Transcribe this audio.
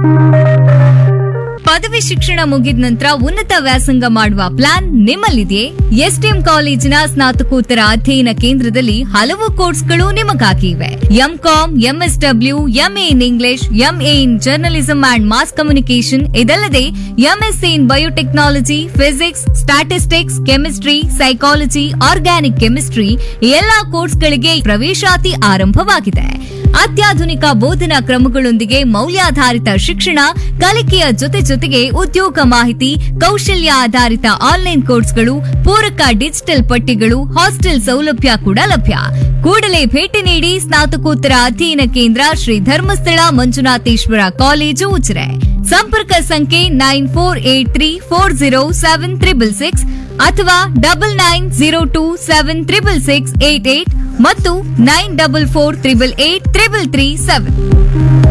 ಪದವಿ ಶಿಕ್ಷಣ ಮುಗಿದ ನಂತರ ಉನ್ನತ ವ್ಯಾಸಂಗ ಮಾಡುವ ಪ್ಲಾನ್ ನಿಮ್ಮಲ್ಲಿದೆಯೇ ಎಸ್ಟಿಎಂ ಕಾಲೇಜಿನ ಸ್ನಾತಕೋತ್ತರ ಅಧ್ಯಯನ ಕೇಂದ್ರದಲ್ಲಿ ಹಲವು ಕೋರ್ಸ್ಗಳು ನಿಮಗಾಗಿ ಇವೆ M Com M S W M A in English M A in journalism and mass communication ಇದಲ್ಲದೆ M Sc in biotechnology physics statistics chemistry psychology organic chemistry ಎಲ್ಲಾ ಕೋರ್ಸ್ಗಳಿಗೆ ಪ್ರವೇಶಾತಿ ಆರಂಭವಾಗಿದೆ ಅತ್ಯಾಧುನಿಕ ಬೋಧನಾ ಕ್ರಮಗಳೊಂದಿಗೆ ಮೌಲ್ಯಾಧಾರಿತ ಶಿಕ್ಷಣ ಕಲಿಕೆಯ ಜೊತೆ ಜೊತೆಗೆ ಉದ್ಯೋಗ ಮಾಹಿತಿ ಕೌಶಲ್ಯ ಆಧಾರಿತ ಆನ್ಲೈನ್ ಕೋರ್ಸ್ಗಳು ಪೂರಕ ಡಿಜಿಟಲ್ ಪಠ್ಯಗಳು ಹಾಸ್ಟೆಲ್ ಸೌಲಭ್ಯ ಕೂಡ ಲಭ್ಯ ಕೂಡಲೇ ಭೇಟಿ ನೀಡಿ ಸ್ನಾತಕೋತ್ತರ ಅಧ್ಯಯನ ಕೇಂದ್ರ ಶ್ರೀ ಧರ್ಮಸ್ಥಳ ಮಂಜುನಾಥೇಶ್ವರ ಕಾಲೇಜು ಉಜಿರೆ ಸಂಪರ್ಕ ಸಂಖ್ಯೆ nine four eight three four zero seven triple six ಅಥವಾ double nine zero two seven triple six eight eight ಮತ್ತು nine double four triple eight triple three seven